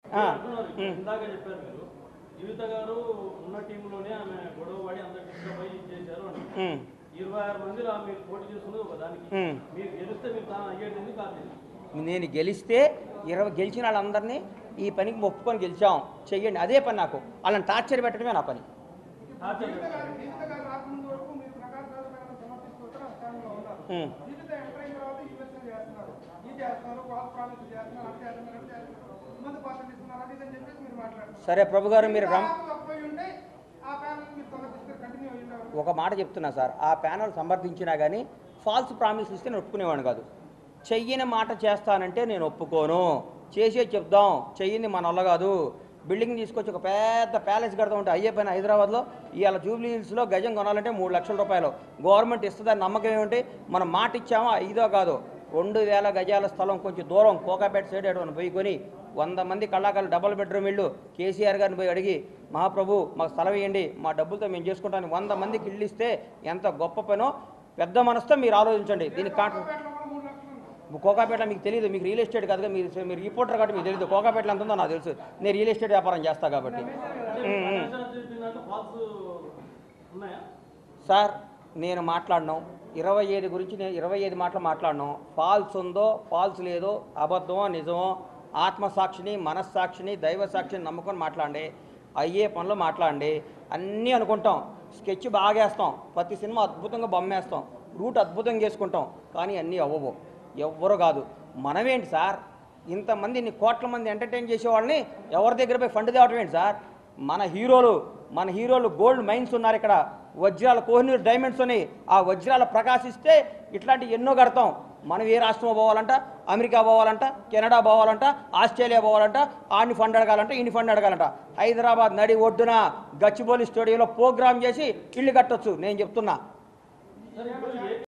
ఆ, అంటున్నారు, ఉమ్. ఇందాక చెప్పారు మీరు జీవిత గారు ఉన్న టీంలోనే ఆమె గొడవ పడి అందరు డిస్టర్బ్ అయ్యి చేశారు అని ఉమ్, ఇరవై ఆరు మందిలో మీరు పోటీ చేస్తున్నది ఒక దానికి ఉమ్. మీరు గెలిస్తే మీరు తాను అయ్యేది ఎందుకు కాదు నేను గెలిస్తే ఇరవై గెలిచిన వాళ్ళందరినీ ఈ పనికి ఒప్పుకొని గెలిచాం చెయ్యండి అదే పని నాకు వాళ్ళని టార్చర్ పెట్టడమే నా పని ఆచరణ జీవిత గారు రాకముందు వరకు మీరు ప్రకాశ్ రాజు గారిని సమర్థిస్తూ ఉత్తర స్థానంలో ఉన్నారు ఉమ్. జీవిత ఎంటర్ అయిన తర్వాత యూఎస్ఏ చేస్తున్నారు ఇది చేస్తున్నారు వాల్ ప్రామిస్ చేస్తున్నారు అది చేస్తున్నారు అది చేస్తున్నారు ముందు పాత్రలు ఇస్తున్నారు అది ఇది అని చెప్పేసి మీరు మాట్లాడుతున్నారు సరే ప్రభు గారు మీరు రమ్ ఆకు తక్కువై ఉంటే ఆ ప్యానల్ మీరు సమర్థిస్తే కంటిన్యూ అయ్యారు ఒక మాట చెప్తున్నా సార్ ఆ ప్యానల్ సమర్థించినా కానీ ఫాల్స్ ప్రామిస్ ఇస్తే నేను ఒప్పుకునేవాడిని కాదు చెయ్యని మాట చేస్తానంటే నేను ఒప్పుకోను చేసే చెప్దాం చెయ్యింది మన వల్ల కాదు బిల్డింగ్ తీసుకొచ్చి ఒక పెద్ద ప్యాలెస్ కడతా ఉంటే అయ్యే పైన హైదరాబాద్లో ఇవాళ జూబ్లీ హిల్స్లో గజం కొనాలంటే మూడు లక్షల రూపాయలు గవర్నమెంట్ ఇస్తుందని నమ్మకం ఏమిటి మనం మాట ఇచ్చామా ఐదో కాదు రెండు వేల గజాల స్థలం కొంచెం దూరం కోకాపేట సైడ్ అటు పోయి కొని వంద మంది కళాకారులు డబుల్ బెడ్రూమ్ ఇల్లు కేసీఆర్ గారిని పోయి అడిగి మహాప్రభు మాకు స్థలం ఇవ్వండి మా డబ్బులతో మేము చేసుకుంటాను వంద మందికి ఇల్లు ఇస్తే ఎంత గొప్ప పనో పెద్ద మనసుతో మీరు ఆలోచించండి దీనికి కాంట్రా పేటలో కూడా మూడు లక్షలు ఉంది కోకాపేట మీకు తెలియదు మీకు రియల్ ఎస్టేట్ కాదుగా మీరు మీరు రిపోర్టర్ కాబట్టి మీకు తెలియదు కోకాపేటలో ఎంత ఉందో నాకు తెలుసు నేను రియల్ ఎస్టేట్ వ్యాపారం చేస్తా కాబట్టి ఉమ్, ఉమ్. చెప్పినట్టు ఫాల్స్ ఉన్నాయా సార్ నేను మాట్లాడను ఇరవై ఐదు గురించి నేను ఇరవై ఐదు మాటలు మాట్లాడను ఫాల్స్ ఉందో ఫాల్స్ లేదో అబద్ధమో నిజమో ఆత్మసాక్షిని మనస్సాక్షిని దైవ సాక్షిని నమ్ముకొని మాట్లాడండి అయ్యే పనులు మాట్లాడండి అన్నీ అనుకుంటాం స్కెచ్ బాగా వేస్తాం ప్రతి సినిమా అద్భుతంగా బొమ్మేస్తాం రూట్ అద్భుతంగా చేసుకుంటాం కానీ అన్నీ అవ్వవు ఎవ్వరు కాదు మనమేంటి సార్ ఇంతమంది ఇన్ని కోట్ల మంది ఎంటర్టైన్ చేసేవాళ్ళని ఎవరి దగ్గర పోయి ఫండ్ తేవటం ఏంటి సార్ మన హీరోలు మన హీరోలు గోల్డ్ మైన్స్ ఉన్నారు ఇక్కడ వజ్రాల కోహినూరు డైమండ్స్ అని ఆ వజ్రాలు ప్రకాశిస్తే ఇట్లాంటి ఎన్నో కడతాం మనం ఏ రాష్ట్రం పోవాలంట అమెరికా పోవాలంట కెనడా పోవాలంట ఆస్ట్రేలియా పోవాలంట ఆడిని ఫండ్ అడగాలంట ఇన్ని ఫండ్ అడగాలంట హైదరాబాద్ నడి ఒడ్డున గచ్చిబౌలి స్టూడియోలో ప్రోగ్రామ్ చేసి ఇల్లు కట్టొచ్చు నేను చెప్తున్నా సరే ఇప్పుడు ఏ